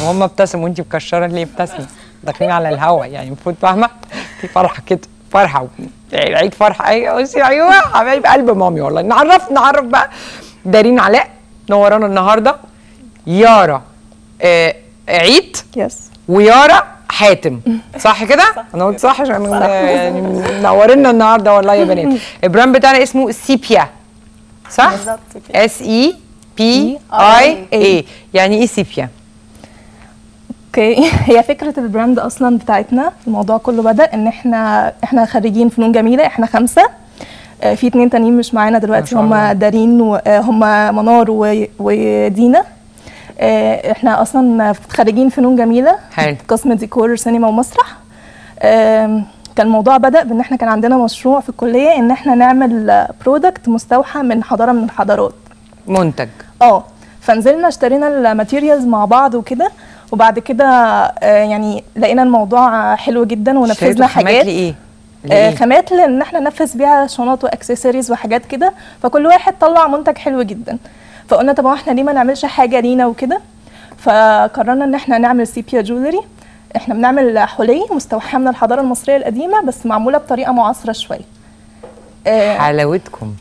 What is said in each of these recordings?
وهم ابتسموا وانت مكشره ليه ابتسمي داخلين على الهوا يعني المفروض فاهمه في فرحه كده فرحه عيد فرحه ايوه بصي ايوه حبايب قلب مامي والله نعرف نعرف بقى دارين علاء نورانا النهارده يارا آه عيد يس ويارا حاتم صح كده؟ انا قلت صح عشان يعني منورنا النهارده والله يا بنات البراند بتاعنا اسمه سيبيا صح؟ بالظبط اس اي بي اي اي يعني ايه سيبيا؟ اوكي هي فكره البراند اصلا بتاعتنا الموضوع كله بدا ان احنا احنا خريجين فنون جميله احنا خمسه آه، في اتنين تانيين مش معانا دلوقتي ما شاء الله. هم دارين وهم منار و- ودينا آه، احنا اصلا خريجين فنون جميله حلو. قسم ديكور سينما ومسرح آم، كان الموضوع بدا بان احنا كان عندنا مشروع في الكليه ان احنا نعمل برودكت مستوحى من حضاره من الحضارات منتج اه فنزلنا اشترينا الماتيريالز مع بعض وكده وبعد كده آه، يعني لقينا الموضوع حلو جدا ونفذنا اشتريتوا خامات حاجات لايه؟ آه، لإيه؟ خامات لان احنا ننفذ بيها شنط واكسسوارز وحاجات كده فكل واحد طلع منتج حلو جدا فقلنا طب هو احنا ليه ما نعملش حاجه لينا وكده فقررنا ان احنا نعمل سيبيا جولري احنا بنعمل حلي مستوحاه من الحضاره المصريه القديمه بس معموله بطريقه معاصره شويه آه، حلاوتكم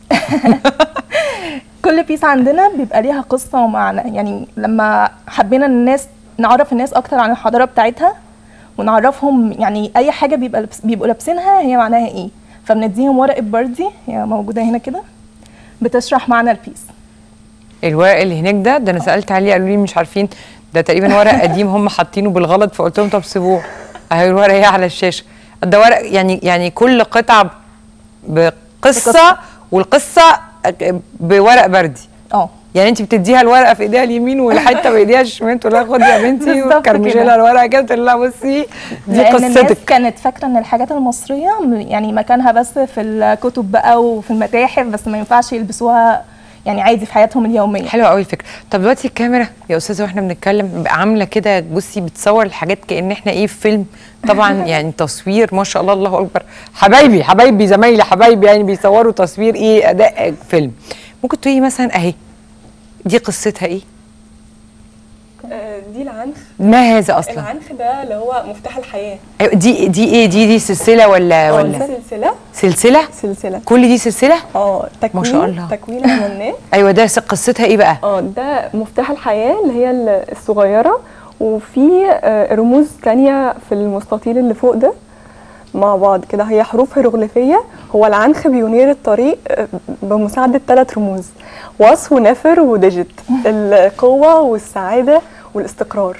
كل بيس عندنا بيبقى ليها قصة ومعنى يعني لما حبينا الناس نعرف الناس أكتر عن الحضارة بتاعتها ونعرفهم يعني أي حاجة بيبقى لبس بيبقوا لابسينها هي معناها إيه فبنديهم ورقة بردي هي موجودة هنا كده بتشرح معنى البيس الورق اللي هناك ده ده انا سالت عليه قالوا لي مش عارفين ده تقريبا ورق قديم هم حاطينه بالغلط فقلت لهم طب سيبوه اهي الورقه هي على الشاشه ده ورق يعني يعني كل قطعه بقصه بقصة. والقصه بورق بردي اه يعني انت بتديها الورقه في ايديها اليمين والحته في ايديها الشمال تقول لها خدي يا بنتي بالظبط وكرمشي كده. لها الورقه كده تقول لها بصي دي لأن الناس قصتك كانت فاكرة إن الحاجات المصرية م- يعني مكانها بس في الكتب بقى وفي المتاحف بس ما ينفعش يلبسوها يعني عادي في حياتهم اليومية حلوه قوي الفكره طب دلوقتي الكاميرا يا استاذه واحنا بنتكلم بقى عامله كده بصي بتصور الحاجات كان احنا ايه في فيلم طبعا يعني تصوير ما شاء الله الله اكبر حبايبي حبايبي زمايلي حبايبي يعني بيصوروا تصوير ايه اداء فيلم ممكن تقولي مثلا اهي دي قصتها ايه آه، دي العنخ ما هذا اصلا العنخ ده اللي هو مفتاح الحياه أيوة، دي دي ايه دي دي سلسله ولا اه ولا سلسله سلسله سلسله كل دي سلسله اه تكوين شاء الله. تكوين عملناه ايوه ده س- قصتها ايه بقى اه ده مفتاح الحياه اللي هي ال- الصغيره وفي آه، رموز تانية في المستطيل اللي فوق ده مع بعض كده هي حروف هيروغليفيه هو العنخ بينير الطريق آه، بمساعده ثلاث رموز وص ونفر وديجيت القوه والسعاده والاستقرار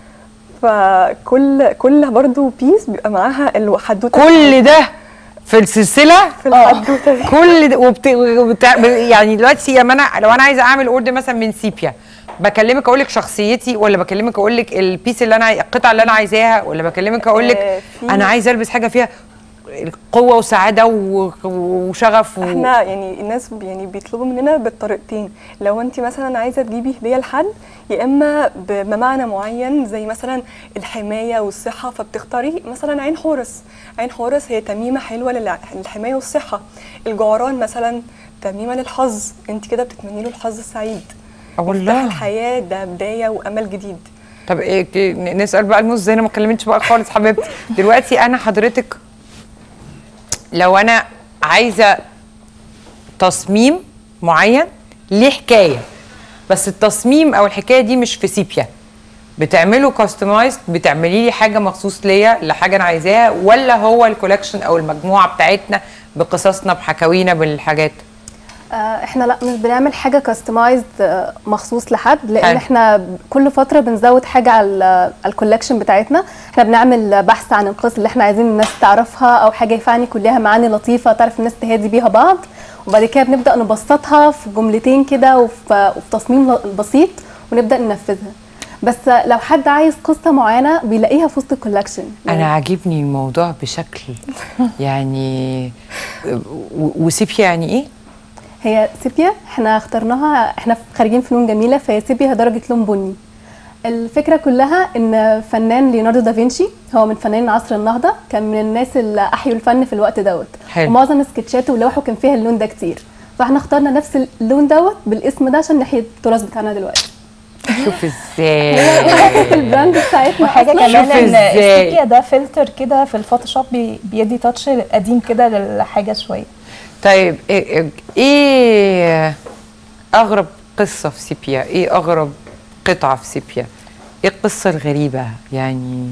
فكل كل برضو بيس بيبقى معاها الحدوته كل ده في السلسله في الحدوته دي. كل ده وبت... وبت... يعني دلوقتي لما انا لو انا عايزه اعمل اوردر مثلا من سيبيا بكلمك اقول لك شخصيتي ولا بكلمك اقول لك البيس اللي انا عاي- القطعه اللي انا عايزاها ولا بكلمك اقول لك آه، في- انا عايزه البس حاجه فيها قوه وسعاده و... وشغف و... احنا يعني الناس بي- يعني بيطلبوا مننا بالطريقتين لو انت مثلا عايزه تجيبي هديه لحد يا اما بمعنى معين زي مثلا الحمايه والصحه فبتختاري مثلا عين حورس عين حورس هي تميمه حلوه للع- للحمايه والصحه الجعران مثلا تميمه للحظ انت كده بتتمني له الحظ السعيد آه والله. مفتاح الحياه ده بدايه وامل جديد طب إيه ك- نسال بقى الموز زي انا ما اتكلمتش بقى خالص حبيبتي دلوقتي انا حضرتك لو انا عايزه تصميم معين ليه حكايه بس التصميم او الحكايه دي مش في سيبيا بتعملوا كاستمايزد بتعملي لي حاجه مخصوص ليا لحاجه انا عايزاها ولا هو الكولكشن او المجموعه بتاعتنا بقصصنا بحكاوينا بالحاجات آه، احنا لا مش بنعمل حاجه كاستمايزد مخصوص لحد لان حلو. احنا ب- كل فتره بنزود حاجه على الكولكشن بتاعتنا احنا بنعمل بحث عن القصص اللي احنا عايزين الناس تعرفها او حاجه يفعني كلها معاني لطيفه تعرف الناس تهادي بيها بعض وبعد كده بنبدا نبسطها في جملتين كده وفي, وفي تصميم ل- بسيط ونبدا ننفذها بس لو حد عايز قصه معينه بيلاقيها في وسط الكولكشن انا عاجبني الموضوع بشكل يعني و- وسيبيا يعني ايه هي سيبيا احنا اخترناها احنا خارجين فنون جميله فهي سيبيا درجه لون بني الفكره كلها ان فنان ليوناردو دافنشي هو من فنانين عصر النهضه كان من الناس اللي احيوا الفن في الوقت دوت حلو. ومعظم سكتشاته ولوحه كان فيها اللون ده كتير فاحنا اخترنا نفس اللون دوت بالاسم ده عشان نحيي التراث بتاعنا دلوقتي شوف ازاي في البراند بتاعتنا وحاجه أصلاً. كمان شوف ان إزاي. السيبيا ده فلتر كده في الفوتوشوب بي- بيدي تاتش قديم كده للحاجه شويه طيب ايه إيه اغرب قصه في سيبيا ايه اغرب قطعه في سيبيا ايه القصه الغريبه يعني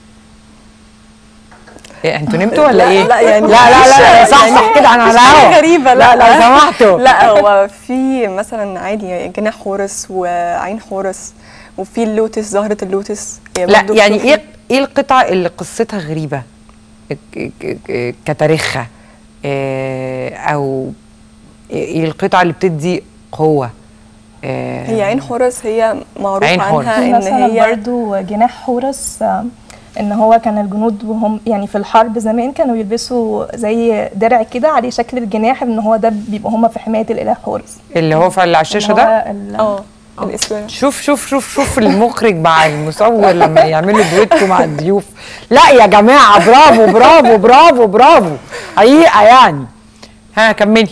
إيه انتوا نمتوا ولا لا، ايه لا، يعني لا لا لا مش- صح صح كده انا على الهوا غريبة لا لا سمحتوا لا هو في مثلا عادي جناح حورس وعين حورس وفي اللوتس زهرة اللوتس هي لا برضو يعني بتروح- ايه ايه القطعه اللي قصتها غريبه ك- ك- ك- كتاريخها إيه او ايه القطعه اللي بتدي قوه إيه هي عين حورس هي معروف عين حورس. عنها في ان مثلا هي برضو جناح حورس آه، ان هو كان الجنود وهم يعني في الحرب زمان كانوا يلبسوا زي درع كده عليه شكل الجناح ان هو ده بيبقى هم في حمايه الاله حورس اللي هو في اللي على الشاشه اللي ده هو ال- اه الاسود شوف شوف شوف شوف المخرج مع المصور لما يعملوا دويتو مع الضيوف لا يا جماعه برافو برافو برافو برافو حقيقه يعني ها كملي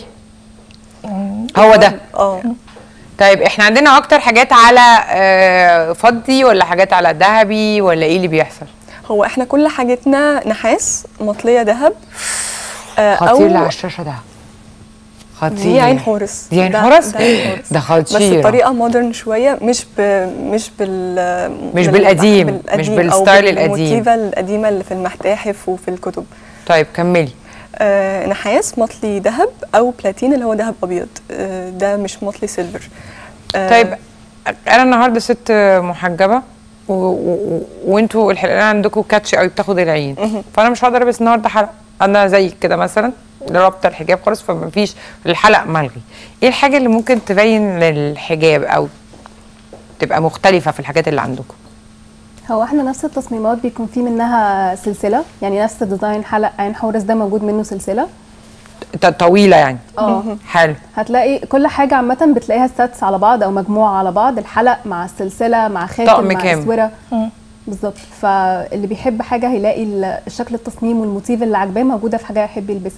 هو ده اه طيب احنا عندنا اكتر حاجات على آه، فضي ولا حاجات على ذهبي ولا ايه اللي بيحصل هو احنا كل حاجتنا نحاس مطليه ذهب آه، خطير اللي على الشاشه ده خطير دي عين حورس دي عين ده- حورس ده عين حورس ده بس خطير بطريقه مودرن شويه مش ب... مش بال مش بال- بالقديم، مش بالقديم بالستايل أو القديم. بالموتيفة القديمه اللي في المتاحف وفي الكتب طيب كملي آه نحاس مطلي ذهب او بلاتين اللي هو ذهب ابيض آه ده مش مطلي سيلفر آه طيب انا النهارده ست محجبه و... و... و... وانتوا الحلقه عندكم كاتش قوي بتاخد العين فانا مش هقدر البس النهارده حلقه انا زيك كده مثلا رابطه الحجاب خالص فما فيش الحلق ملغي ايه الحاجه اللي ممكن تبين للحجاب او تبقى مختلفه في الحاجات اللي عندكم هو احنا نفس التصميمات بيكون في منها سلسله يعني نفس ديزاين حلق عين حورس ده موجود منه سلسله ط- طويله يعني اه حلو هتلاقي كل حاجه عامه بتلاقيها ساتس على بعض او مجموعه على بعض الحلق مع السلسله مع خاتم طقم مع كام؟ اسوره مم. بالظبط فاللي بيحب حاجه هيلاقي ال- الشكل التصميم والموتيف اللي عاجباه موجوده في حاجه يحب يلبسها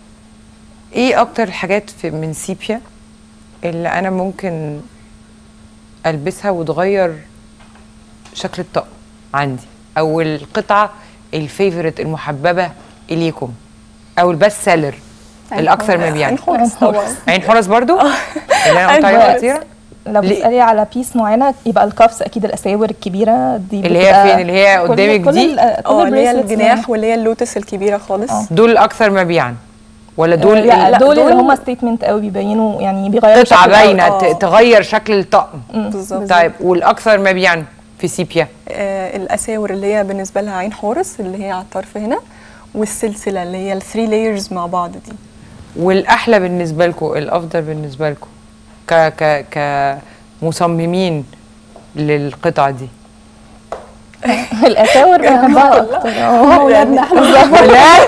ايه اكتر الحاجات في من سيبيا اللي انا ممكن البسها وتغير شكل الطقم عندي او القطعه الفيفورت المحببه اليكم او البست سيلر عين الاكثر حورس. مبيعا عين حورس طبعا عين حورس برضو اللي انا عين قلت عليها حورس. خطيره لو ليه؟ بتسالي على بيس معينه يبقى الكافس اكيد الاساور الكبيره دي اللي هي بتبقى فين؟ اللي هي كل- قدامك كل دي؟ ال- كل اه اللي هي الbracelets الجناح يعني. واللي هي اللوتس الكبيره خالص اه. دول الاكثر مبيعا ولا دول لا, ال- دول, اللي دول- هم ستيتمنت قوي بيبينوا يعني بيغيروا قطعه شكل الأول. باينه اه. ت- تغير شكل الطقم بالظبط طيب والاكثر مبيعا في سيبيا آه الاساور اللي هي بالنسبه لها عين حورس اللي هي على الطرف هنا والسلسله اللي هي الثري لايرز مع بعض دي والاحلى بالنسبه لكم الافضل بالنسبه لكم ك ك كمصممين للقطع دي الاساور بحبها اكتر اه ولادنا احنا ولاد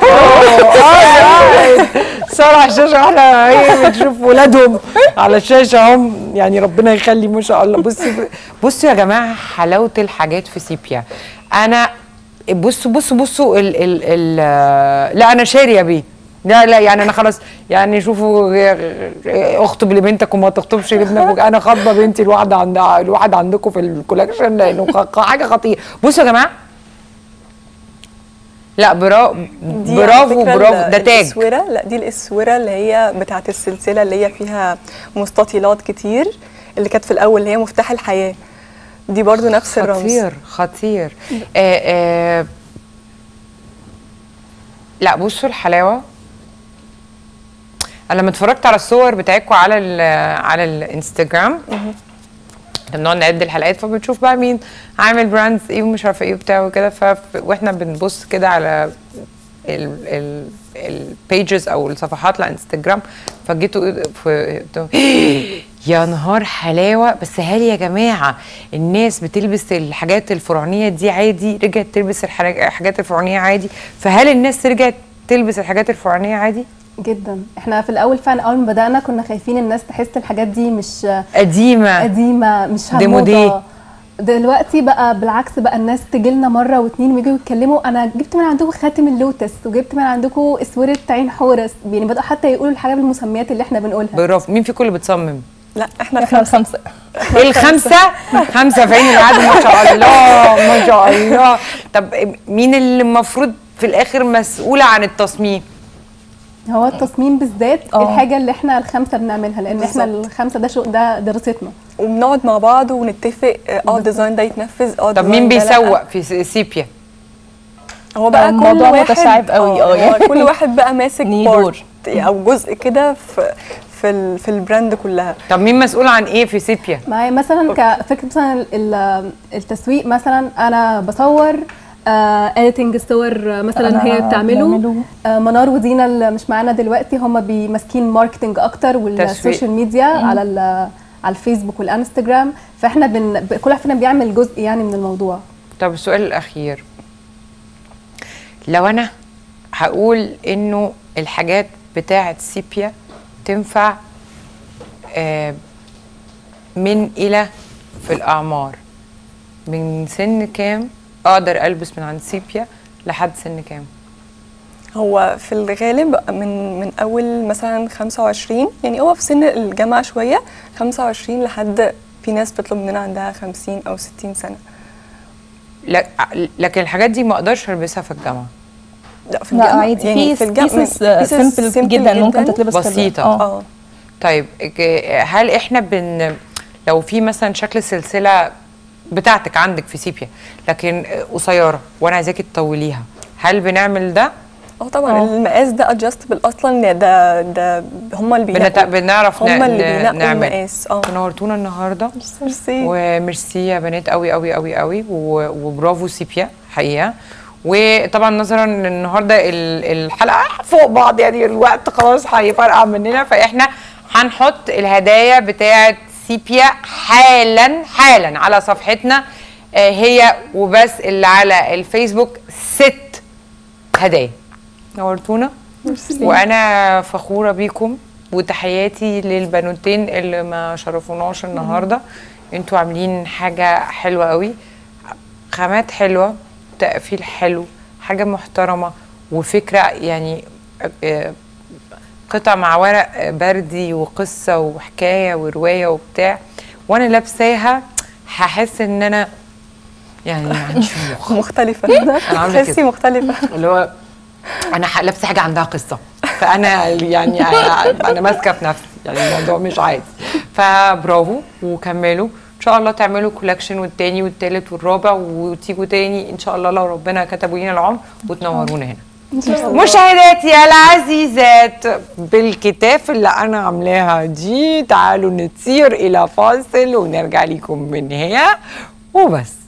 صار على الشاشه احنا هي بتشوف ولادهم على الشاشه هم يعني ربنا يخلي ما شاء الله بصوا بصوا يا جماعه حلاوه الحاجات في سيبيا انا بصوا بصوا بصوا ال ال ال لا انا شاريه بيه لا لا يعني انا خلاص يعني شوفوا اخطب لبنتك وما تخطبش لابنك انا خاطبه بنتي الواحده عند الواحد عندكم في الكولكشن لانه خ- حاجه خطيره بصوا يا جماعه لا برا دي برافو على فكرة برافو ال- ده تاج الاسوره لا دي الاسوره اللي هي بتاعه السلسله اللي هي فيها مستطيلات كتير اللي كانت في الاول اللي هي مفتاح الحياه دي برضو نفس الرمز خطير خطير آه آه لا بصوا الحلاوه انا لما اتفرجت على الصور بتاعتكم على ال على الانستجرام بنقعد نعد الحلقات فبنشوف بقى مين عامل براندز ايه ومش عارفه ايه وبتاع وكده ف واحنا بنبص كده على البيجز او الصفحات على انستجرام فجيتوا في يا نهار حلاوه بس هل يا جماعه الناس بتلبس الحاجات الفرعونيه دي عادي رجعت تلبس الحاج- الحاجات الفرعونيه عادي فهل الناس رجعت تلبس الحاجات الفرعونيه عادي جدا احنا في الاول فعلا اول ما بدانا كنا خايفين الناس تحس الحاجات دي مش قديمه قديمه مش ديموديه. موضه دلوقتي بقى بالعكس بقى الناس تجي لنا مره واتنين ويجوا يتكلموا انا جبت من عندكم خاتم اللوتس وجبت من عندكم اسوره عين حورس يعني بدأوا حتى يقولوا الحاجه بالمسميات اللي احنا بنقولها برافو مين فيكم اللي بتصمم لا احنا احنا الخمسه الخمسه الخمسه خمسه في عين العدد ما شاء الله ما شاء الله طب مين اللي المفروض في الاخر مسؤوله عن التصميم هو التصميم بالذات اه. الحاجه اللي احنا الخمسه بنعملها لان احنا بالظبط. الخمسه ده شو ده دراستنا وبنقعد مع بعض ونتفق اه الديزاين ده يتنفذ اه طب الديزاين مين ده لأ. بيسوق في س- سيبيا هو بقى كل الموضوع واحد متشعب قوي، اه يعني. كل واحد بقى ماسك ليه بارت دور. او جزء كده في في ال- في البراند كلها طب مين مسؤول عن ايه في سيبيا معايا مثلا كفكره مثلا ال- التسويق مثلا انا بصور اديتنج الصور مثلا أنا هي بتعمله بنعمله. آه، منار ودينا اللي مش معانا دلوقتي هم ماسكين ماركتنج اكتر والسوشيال ميديا على ال- على الفيسبوك والانستجرام فاحنا بن... ب- كل واحد فينا بيعمل جزء يعني من الموضوع طب السؤال الاخير لو انا هقول انه الحاجات بتاعه سيبيا تنفع آه، من الى في الاعمار من سن كام اقدر البس من عند سيبيا لحد سن كام هو في الغالب من من اول مثلا 25 يعني هو في سن الجامعه شويه 25 لحد في ناس بتطلب مننا عندها 50 او 60 سنه لا- لكن الحاجات دي ما اقدرش البسها في الجامعه لا في لا الجامعه عادي يعني في الجامعة- بيسز pieces سيمبل جدا ممكن تتلبس في ال- بسيطة. اه اه طيب ك- هل احنا بن لو في مثلا شكل سلسله بتاعتك عندك في سيبيا لكن قصيره وانا عايزاكي تطوليها هل بنعمل ده اه طبعا اه. المقاس ده ادجستبل اصلا ده ده هم اللي بنت... بينقوا بنعرف ن- هم اللي ن- بينقوا نعمل المقاس اه نورتونا النهارده ميرسي وميرسي يا بنات قوي قوي قوي قوي و- وبرافو سيبيا حقيقه وطبعا نظرا ان النهارده ال- الحلقه فوق بعض يعني الوقت خلاص هيفرقع مننا فاحنا هنحط الهدايا بتاعه سيبيا حالا حالا على صفحتنا آه، هي وبس اللي على الفيسبوك ست هدايا نورتونا وانا فخوره بيكم وتحياتي للبنوتين اللي ما شرفوناش النهارده انتوا عاملين حاجه حلوه قوي خامات حلوه تقفيل حلو حاجه محترمه وفكره يعني آه، قطع مع ورق آه، بردي وقصه وحكايه وروايه وبتاع وانا لابساها هحس ان انا يعني ما عنديش مخ مختلفه عاملة تحسي كده. مختلفه اللي هو انا ح- لابسه حاجه عندها قصه فانا يعني انا, أنا ماسكه في نفسي يعني الموضوع مش عادي فبرافو وكملوا ان شاء الله تعملوا كولكشن والتاني والتالت والرابع وتيجوا تاني ان شاء الله لو ربنا كتبوا لنا العمر وتنورونا هنا مشاهداتي العزيزات بالكتاف اللي انا عاملاها دي تعالوا نطير الى فاصل ونرجع لكم من هنا وبس